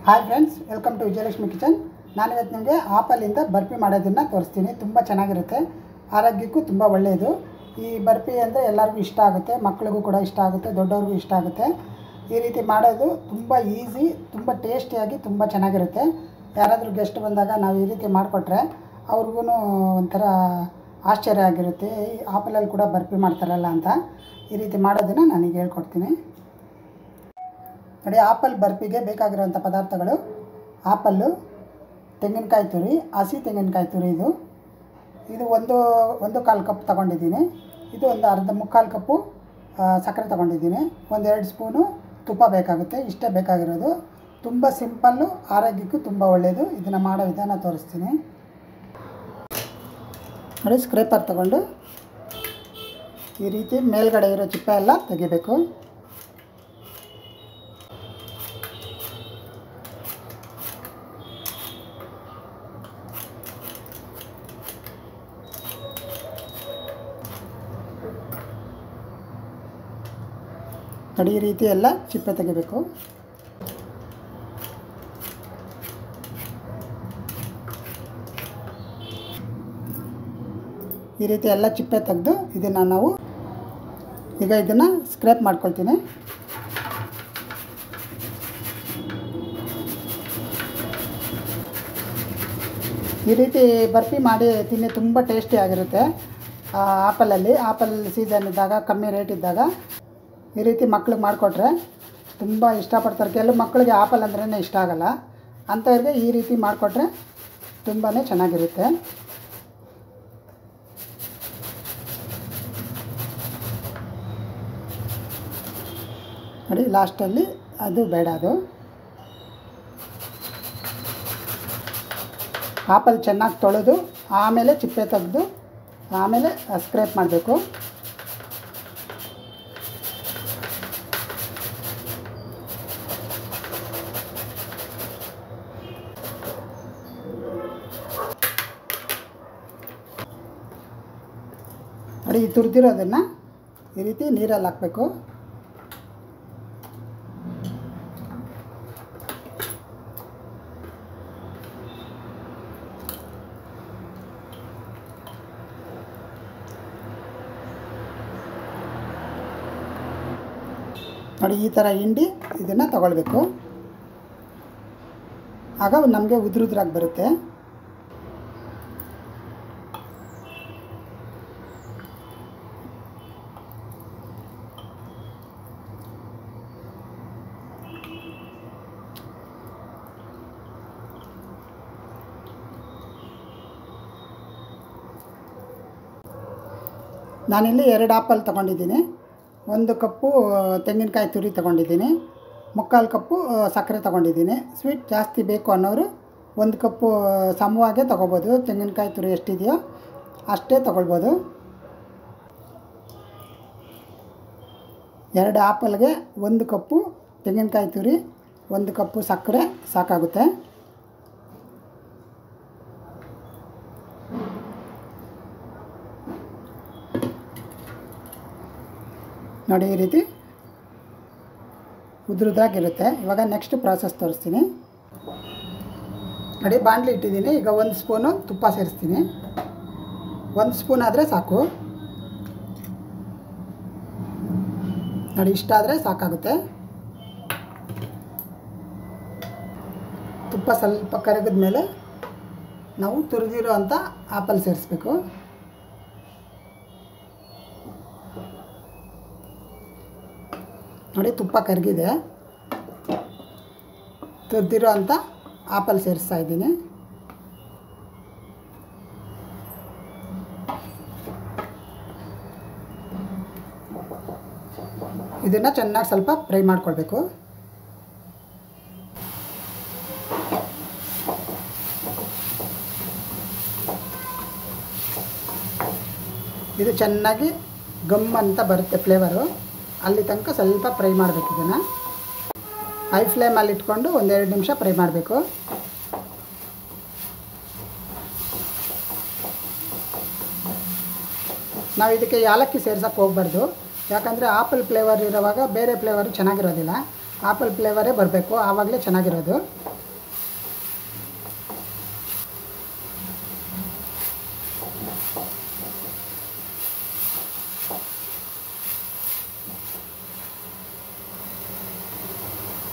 hi friends welcome to Vijayalakshmi kitchen ನಾನಿವತ್ತು ನಿಮಗೆ ಆಪಲಿಂದ ಬರ್ಫಿ ಮಾಡೋದನ್ನು ತೋರಿಸ್ತೀನಿ ತುಂಬ ಚೆನ್ನಾಗಿರುತ್ತೆ ಆರೋಗ್ಯಕ್ಕೂ ತುಂಬ ಒಳ್ಳೆಯದು ಈ ಬರ್ಫಿ ಅಂದರೆ ಎಲ್ಲರಿಗೂ ಇಷ್ಟ ಆಗುತ್ತೆ ಮಕ್ಕಳಿಗೂ ಕೂಡ ಇಷ್ಟ ಆಗುತ್ತೆ ದೊಡ್ಡವ್ರಿಗೂ ಇಷ್ಟ ಆಗುತ್ತೆ ಈ ರೀತಿ ಮಾಡೋದು ತುಂಬ ಈಸಿ ತುಂಬ ಟೇಸ್ಟಿಯಾಗಿ ತುಂಬ ಚೆನ್ನಾಗಿರುತ್ತೆ ಯಾರಾದರೂ ಗೆಸ್ಟ್ ಬಂದಾಗ ನಾವು ಈ ರೀತಿ ಮಾಡಿಕೊಟ್ರೆ ಅವ್ರಿಗೂ ಒಂಥರ ಆಶ್ಚರ್ಯ ಆಗಿರುತ್ತೆ ಈ ಆಪಲಲ್ಲಿ ಕೂಡ ಬರ್ಫಿ ಮಾಡ್ತಾರಲ್ಲ ಅಂತ ಈ ರೀತಿ ಮಾಡೋದನ್ನು ನಾನೀಗ ಹೇಳ್ಕೊಡ್ತೀನಿ ನೋಡಿ ಆಪಲ್ ಬರ್ಫಿಗೆ ಬೇಕಾಗಿರುವಂಥ ಪದಾರ್ಥಗಳು ಆಪಲ್ಲು ತೆಂಗಿನಕಾಯಿ ತುರಿ ಹಸಿ ತೆಂಗಿನಕಾಯಿ ತುರಿ ಇದು ಇದು ಒಂದು ಒಂದು ಕಾಲು ಕಪ್ ತೊಗೊಂಡಿದ್ದೀನಿ ಇದು ಒಂದು ಅರ್ಧ ಮುಕ್ಕಾಲು ಕಪ್ಪು ಆ, ಸಕ್ಕರೆ ತೊಗೊಂಡಿದ್ದೀನಿ ಒಂದೆರಡು ಸ್ಪೂನು ತುಪ್ಪ ಬೇಕಾಗುತ್ತೆ ಇಷ್ಟೇ ಬೇಕಾಗಿರೋದು ತುಂಬ ಸಿಂಪಲ್ಲು ಆರೋಗ್ಯಕ್ಕೂ ತುಂಬ ಒಳ್ಳೆಯದು ಇದನ್ನು ಮಾಡೋ ವಿಧಾನ ತೋರಿಸ್ತೀನಿ ನೋಡಿ ಸ್ಕ್ರೇಪರ್ ತಗೊಂಡು ಈ ರೀತಿ ಮೇಲ್ಗಡೆ ಇರೋ ಚಿಪ್ಪೆ ಎಲ್ಲ ತೆಗಿಬೇಕು ನೋಡಿ ಈ ರೀತಿ ಎಲ್ಲ ಚಿಪ್ಪೆ ತೆಗಿಬೇಕು ಈ ರೀತಿ ಎಲ್ಲ ಚಿಪ್ಪೆ ತೆಗೆದು ಇದನ್ನು ನಾವು ಈಗ ಇದನ್ನು ಸ್ಕ್ರೇಪ್ ಮಾಡ್ಕೊಳ್ತೀನಿ ಈ ರೀತಿ ಬರ್ಫಿ ಮಾಡಿ ತಿನ್ನಿ ತುಂಬ ಟೇಸ್ಟಿ ಆಗಿರುತ್ತೆ ಆ, ಆಪಲಲ್ಲಿ ಆಪಲ್ ಸೀಸನ್ ಇದ್ದಾಗ ಕಮ್ಮಿ ರೇಟ್ ಇದ್ದಾಗ ಈ ರೀತಿ ಮಕ್ಳಿಗೆ ಮಾಡಿಕೊಟ್ರೆ ತುಂಬ ಇಷ್ಟಪಡ್ತಾರೆ ಕೆಲವು ಮಕ್ಕಳಿಗೆ ಆಪಲ್ ಅಂದ್ರೇ ಇಷ್ಟ ಆಗಲ್ಲ ಅಂಥವ್ರಿಗೆ ಈ ರೀತಿ ಮಾಡಿಕೊಟ್ರೆ ತುಂಬಾ ಚೆನ್ನಾಗಿರುತ್ತೆ ನೋಡಿ ಲಾಸ್ಟಲ್ಲಿ ಅದು ಬೇಡ ಅದು ಆಪಲ್ ಚೆನ್ನಾಗಿ ತೊಳೆದು ಆಮೇಲೆ ಚಿಪ್ಪೆ ತೆಗೆದು ಆಮೇಲೆ ಸ್ಕ್ರೇಪ್ ಮಾಡಬೇಕು ನೋಡಿ ಈ ತುರಿದಿರೋದನ್ನು ಈ ರೀತಿ ನೀರಲ್ಲಿ ಹಾಕಬೇಕು ನೋಡಿ ಈ ಥರ ಹಿಂಡಿ ಇದನ್ನು ತಗೊಳ್ಬೇಕು ಆಗ ನಮಗೆ ಉದುರುದ್ರಾಗಿ ಬರುತ್ತೆ ನಾನಿಲ್ಲಿ ಎರಡು ಆಪಲ್ ತೊಗೊಂಡಿದ್ದೀನಿ ಒಂದು ಕಪ್ಪು ತೆಂಗಿನಕಾಯಿ ತುರಿ ತೊಗೊಂಡಿದ್ದೀನಿ ಮುಕ್ಕಾಲು ಕಪ್ಪು ಸಕ್ಕರೆ ತೊಗೊಂಡಿದ್ದೀನಿ ಸ್ವೀಟ್ ಜಾಸ್ತಿ ಬೇಕು ಅನ್ನೋರು ಒಂದು ಕಪ್ಪು ಸಮವಾಗೆ ತೊಗೋಬೋದು ತೆಂಗಿನಕಾಯಿ ತುರಿ ಎಷ್ಟಿದೆಯೋ ಅಷ್ಟೇ ತೊಗೊಳ್ಬೋದು ಎರಡು ಆಪಲ್ಗೆ ಒಂದು ಕಪ್ಪು ತೆಂಗಿನಕಾಯಿ ತುರಿ ಒಂದು ಕಪ್ಪು ಸಕ್ಕರೆ ಸಾಕಾಗುತ್ತೆ ನೋಡಿ ಈ ರೀತಿ ಉದ್ರುದ್ರಾಗಿರುತ್ತೆ ಇವಾಗ ನೆಕ್ಸ್ಟ್ ಪ್ರಾಸೆಸ್ ತೋರಿಸ್ತೀನಿ ನೋಡಿ ಬಾಣಲಿ ಇಟ್ಟಿದ್ದೀನಿ ಈಗ ಒಂದು ಸ್ಪೂನು ತುಪ್ಪ ಸೇರಿಸ್ತೀನಿ ಒಂದು ಸ್ಪೂನ್ ಆದರೆ ಸಾಕು ನೋಡಿ ಇಷ್ಟ ಆದರೆ ಸಾಕಾಗುತ್ತೆ ತುಪ್ಪ ಸ್ವಲ್ಪ ಕರಗಿದ ಮೇಲೆ ನಾವು ತುರಿದಿರೋ ಅಂಥ ಆಪಲ್ ಸೇರಿಸ್ಬೇಕು ನೋಡಿ ತುಪ್ಪ ಕರಗಿದೆ ತುರಿದಿರೋ ಅಂಥ ಆಪಲ್ ಸೇರಿಸ್ತಾ ಇದ್ದೀನಿ ಇದನ್ನು ಚೆನ್ನಾಗಿ ಸ್ವಲ್ಪ ಫ್ರೈ ಮಾಡ್ಕೊಳ್ಬೇಕು ಇದು ಚೆನ್ನಾಗಿ ಗಮ್ ಅಂತ ಬರುತ್ತೆ ಫ್ಲೇವರು ಅಲ್ಲಿ ತನಕ ಸ್ವಲ್ಪ ಫ್ರೈ ಮಾಡಬೇಕು ಇದನ್ನು ಹೈ ಫ್ಲೇಮಲ್ಲಿ ಇಟ್ಕೊಂಡು ಒಂದೆರಡು ನಿಮಿಷ ಫ್ರೈ ಮಾಡಬೇಕು ನಾವು ಇದಕ್ಕೆ ಯಾಲಕ್ಕಿ ಸೇರ್ಸೋಕ್ಕೆ ಹೋಗ್ಬಾರ್ದು ಯಾಕಂದರೆ ಆಪಲ್ ಫ್ಲೇವರ್ ಇರೋವಾಗ ಬೇರೆ ಫ್ಲೇವರು ಚೆನ್ನಾಗಿರೋದಿಲ್ಲ ಆಪಲ್ ಫ್ಲೇವರೇ ಬರಬೇಕು ಆವಾಗಲೇ ಚೆನ್ನಾಗಿರೋದು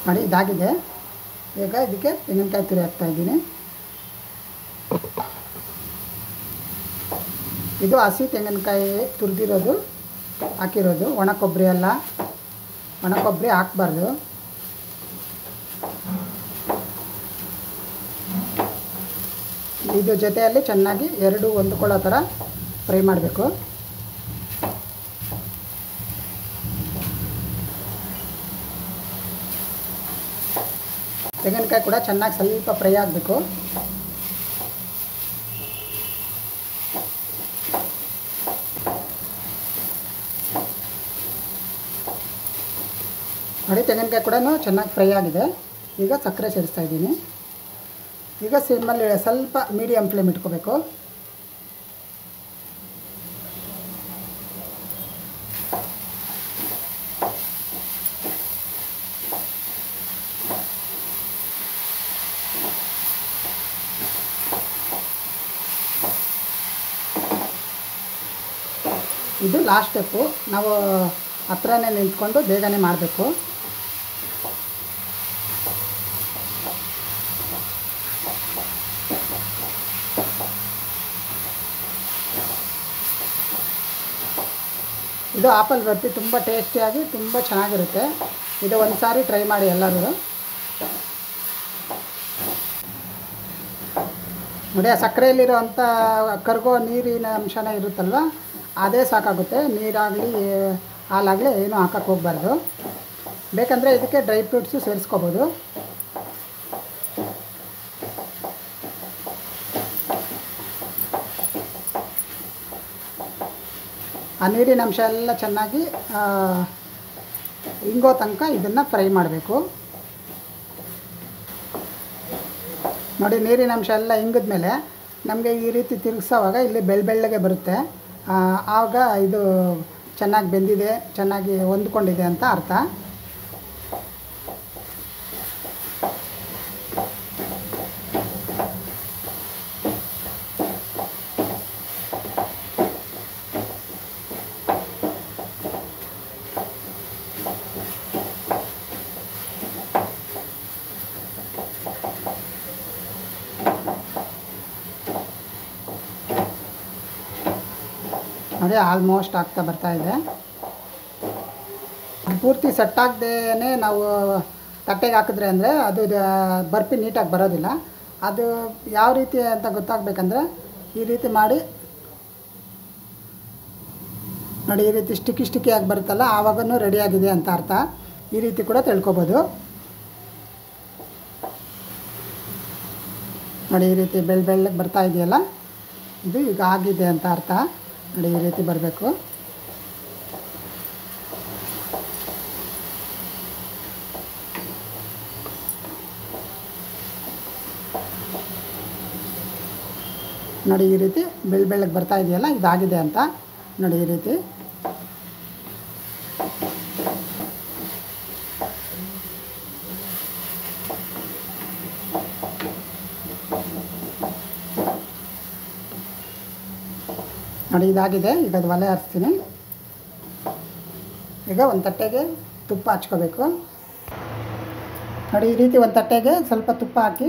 ನೋಡಿ ಇದಾಗಿದೆ ಈಗ ಇದಕ್ಕೆ ತೆಂಗಿನಕಾಯಿ ತುರಿ ಹಾಕ್ತಾ ಇದ್ದೀನಿ ಇದು ಹಸಿ ತೆಂಗಿನಕಾಯಿ ತುರಿದಿರೋದು ಹಾಕಿರೋದು ಒಣ ಕೊಬ್ಬರಿ ಅಲ್ಲ ಒಣ ಕೊಬ್ಬರಿ ಹಾಕ್ಬಾರ್ದು ಇದು ಜೊತೆಯಲ್ಲಿ ಚೆನ್ನಾಗಿ ಎರಡು ಹೊಂದ್ಕೊಳ್ಳೋ ಥರ ಫ್ರೈ ಮಾಡಬೇಕು ತೆಂಗಿನಕಾಯಿ ಕೂಡ ಚೆನ್ನಾಗಿ ಸ್ವಲ್ಪ ಫ್ರೈ ಆಗಬೇಕು ನೋಡಿ ತೆಂಗಿನಕಾಯಿ ಕೂಡ ಚೆನ್ನಾಗಿ ಫ್ರೈ ಆಗಿದೆ ಈಗ ಸಕ್ಕರೆ ಸೇರಿಸ್ತಾ ಇದ್ದೀನಿ ಈಗ ಸಿಮ್ಮಲ್ಲಿ ಸ್ವಲ್ಪ ಮೀಡಿಯಮ್ ಫ್ಲೇಮ್ ಇಟ್ಕೋಬೇಕು ಇದು ಲಾಸ್ಟ್ ಸ್ಟೆಪ್ಪು ನಾವು ಹತ್ರನೇ ನಿಂತ್ಕೊಂಡು ಬೇಗನೆ ಮಾಡಬೇಕು ಇದು ಆಪಲ್ ಬರ್ಫಿ ತುಂಬ ಟೇಸ್ಟಿಯಾಗಿ ತುಂಬ ಚೆನ್ನಾಗಿರುತ್ತೆ ಇದು ಒಂದು ಸಾರಿ ಟ್ರೈ ಮಾಡಿ ಎಲ್ಲರೂ ನೋಡಿ ಆ ಸಕ್ಕರೆಯಲ್ಲಿರೋ ಅಂಥ ಕರ್ಗೋ ನೀರಿನ ಅಂಶನ ಇರುತ್ತಲ್ವ ಅದೇ ಸಾಕಾಗುತ್ತೆ ನೀರಾಗಲಿ ಹಾಲಾಗಲಿ ಏನೂ ಹಾಕಕ್ಕೆ ಹೋಗ್ಬಾರ್ದು ಬೇಕಂದರೆ ಇದಕ್ಕೆ ಡ್ರೈ ಫ್ರೂಟ್ಸು ಸೇರಿಸ್ಕೋಬೋದು ಆ ನೀರಿನ ಅಂಶ ಎಲ್ಲ ಚೆನ್ನಾಗಿ ಆ, ಇಂಗೋ ತನಕ ಇದನ್ನು ಫ್ರೈ ಮಾಡಬೇಕು ನೋಡಿ ನೀರಿನ ಅಂಶ ಎಲ್ಲ ಇಂಗಿದ್ಮೇಲೆ ನಮಗೆ ಈ ರೀತಿ ತಿರುಗಿಸೋವಾಗ ಇಲ್ಲಿ ಬೆಳ್ಳ ಬೆಳ್ಳಗೆ ಬರುತ್ತೆ ಆ, ಆವಾಗ ಇದು ಚೆನ್ನಾಗಿ ಬೆಂದಿದೆ ಚೆನ್ನಾಗಿ ಹೊಂದ್ಕೊಂಡಿದೆ ಅಂತ ಅರ್ಥ ಅದೇ ಆಲ್ಮೋಸ್ಟ್ ಆಗ್ತಾ ಬರ್ತಾ ಇದೆ ಪೂರ್ತಿ ಸೆಟ್ ಆಗದೇನೆ ನಾವು ತಟ್ಟೆಗೆ ಹಾಕಿದ್ರೆ ಅಂದರೆ ಅದು ದ- ಬರ್ಫಿ ನೀಟಾಗಿ ಬರೋದಿಲ್ಲ ಅದು ಯಾವ ರೀತಿ ಅಂತ ಗೊತ್ತಾಗಬೇಕಂದ್ರೆ ಈ ರೀತಿ ಮಾಡಿ ನೋಡಿ ಈ ರೀತಿ ಸ್ಟಿಕ್ಕಿ ಸ್ಟಿಕ್ಕಿಯಾಗಿ ಬರುತ್ತಲ್ಲ ಆವಾಗೂ ರೆಡಿಯಾಗಿದೆ ಅಂತ ಅರ್ಥ ಈ ರೀತಿ ಕೂಡ ತಿಳ್ಕೊಬೋದು ನೋಡಿ ಈ ರೀತಿ ಬೆಳ್ಳ ಬೆಳ್ಳಗೆ ಬರ್ತಾ ಇದೆಯಲ್ಲ ಇದು ಈಗ ಆಗಿದೆ ಅಂತ ಅರ್ಥ ನೋಡಿ ಈ ರೀತಿ ಬರಬೇಕು ನೋಡಿ ಈ ರೀತಿ ಬೆಳ್ಳ ಬೆಳ್ಳಗೆ ಬರ್ತಾ ಇದೆಯಲ್ಲ ಇದಾಗಿದೆ ಅಂತ ನೋಡಿ ಈ ರೀತಿ ನೋಡಿ ಇದಾಗಿದೆ ಈಗ ಅದು ಒಲೆ ಹರಿಸ್ತೀನಿ ಈಗ ಒಂದು ತಟ್ಟೆಗೆ ತುಪ್ಪ ಹಚ್ಕೋಬೇಕು ನೋಡಿ ಈ ರೀತಿ ಒಂದು ತಟ್ಟೆಗೆ ಸ್ವಲ್ಪ ತುಪ್ಪ ಹಾಕಿ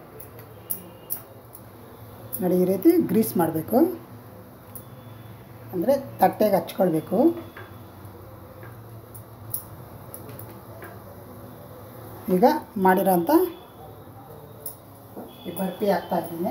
ನೋಡಿ ಈ ರೀತಿ ಗ್ರೀಸ್ ಮಾಡಬೇಕು ಅಂದರೆ ತಟ್ಟೆಗೆ ಹಚ್ಕೊಳ್ಬೇಕು ಈಗ ಮಾಡಿರೋಂಥ ಈ ಬರ್ಫಿ ಹಾಕ್ತಾ ಇದ್ದೀನಿ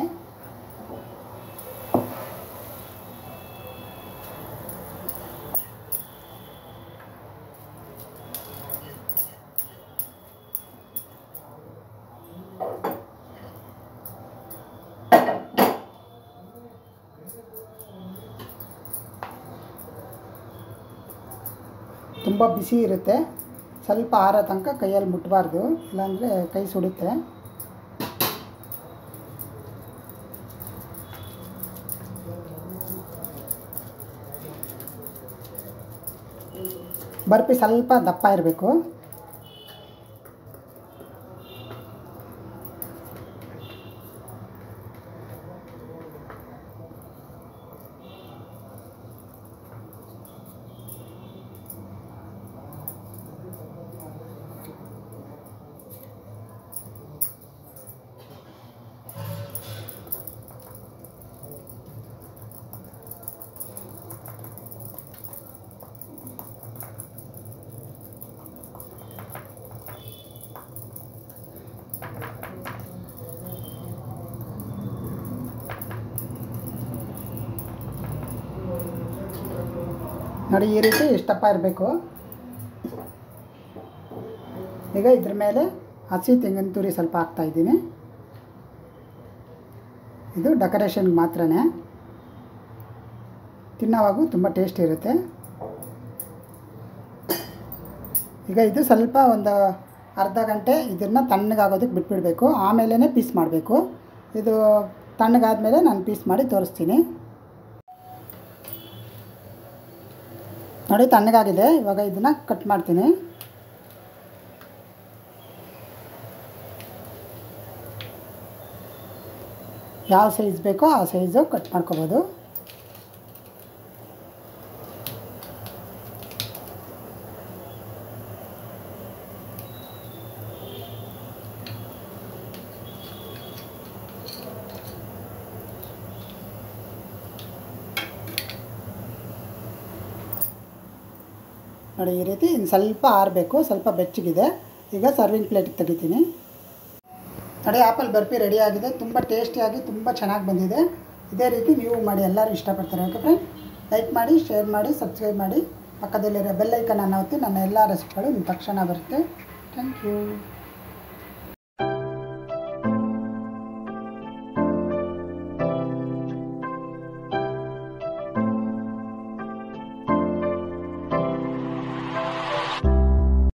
ತುಂಬ ಬಿಸಿ ಇರುತ್ತೆ ಸ್ವಲ್ಪ ಆರೋ ತನಕ ಕೈಯಲ್ಲಿ ಮುಟ್ಟಬಾರ್ದು ಇಲ್ಲಾಂದರೆ ಕೈ ಸುಡುತ್ತೆ ಬರ್ಫಿ ಸ್ವಲ್ಪ ದಪ್ಪ ಇರಬೇಕು ನೋಡಿ ಈ ರೀತಿ ಇಷ್ಟಪ್ಪ ಇರಬೇಕು ಈಗ ಇದ್ರ ಮೇಲೆ ಹಸಿ ತೆಂಗಿನ ತುರಿ ಸ್ವಲ್ಪ ಹಾಕ್ತಾಯಿದ್ದೀನಿ ಇದು ಡೆಕೋರೇಷನ್ಗೆ ಮಾತ್ರನೇ ತಿನ್ನೋವಾಗೂ ತುಂಬ ಟೇಸ್ಟ್ ಇರುತ್ತೆ ಈಗ ಇದು ಸ್ವಲ್ಪ ಒಂದು ಅರ್ಧ ಗಂಟೆ ಇದನ್ನು ತಣ್ಣಗಾಗೋದಕ್ಕೆ ಬಿಟ್ಬಿಡಬೇಕು ಆಮೇಲೆ ಪೀಸ್ ಮಾಡಬೇಕು ಇದು ತಣ್ಣಗಾದ್ಮೇಲೆ ನಾನು ಪೀಸ್ ಮಾಡಿ ತೋರಿಸ್ತೀನಿ ನೋಡಿ ತಣ್ಣಗಾಗಿದೆ ಇವಾಗ ಇದನ್ನು ಕಟ್ ಮಾಡ್ತೀನಿ ಯಾವ ಸೈಜ್ ಬೇಕೋ ಆ ಸೈಜು ಕಟ್ ಮಾಡ್ಕೋಬೋದು ನೋಡಿ ಈ ರೀತಿ ಇನ್ನು ಸ್ವಲ್ಪ ಆರಬೇಕು ಸ್ವಲ್ಪ ಬೆಚ್ಚಗಿದೆ ಈಗ ಸರ್ವಿಂಗ್ ಪ್ಲೇಟಿಗೆ ತೆಗಿತೀನಿ ನೋಡಿ ಆಪಲ್ ಬರ್ಫಿ ರೆಡಿ ಆಗಿದೆ ತುಂಬ ಟೇಸ್ಟಿಯಾಗಿ ತುಂಬ ಚೆನ್ನಾಗಿ ಬಂದಿದೆ ಇದೇ ರೀತಿ ನೀವು ಮಾಡಿ ಎಲ್ಲರೂ ಇಷ್ಟಪಡ್ತಾರೆ ಓಕೆ ಫ್ರೆಂಡ್ ಲೈಕ್ ಮಾಡಿ ಶೇರ್ ಮಾಡಿ ಸಬ್ಸ್ಕ್ರೈಬ್ ಮಾಡಿ ಪಕ್ಕದಲ್ಲಿರೋ ಬೆಲ್ಲೈಕನನ್ನು ಒತ್ತಿ ನನ್ನ ಎಲ್ಲ ರೆಸಿಪಿಗಳು ನಿಮ್ಮ ತಕ್ಷಣ ಬರುತ್ತೆ ಥ್ಯಾಂಕ್ ಯು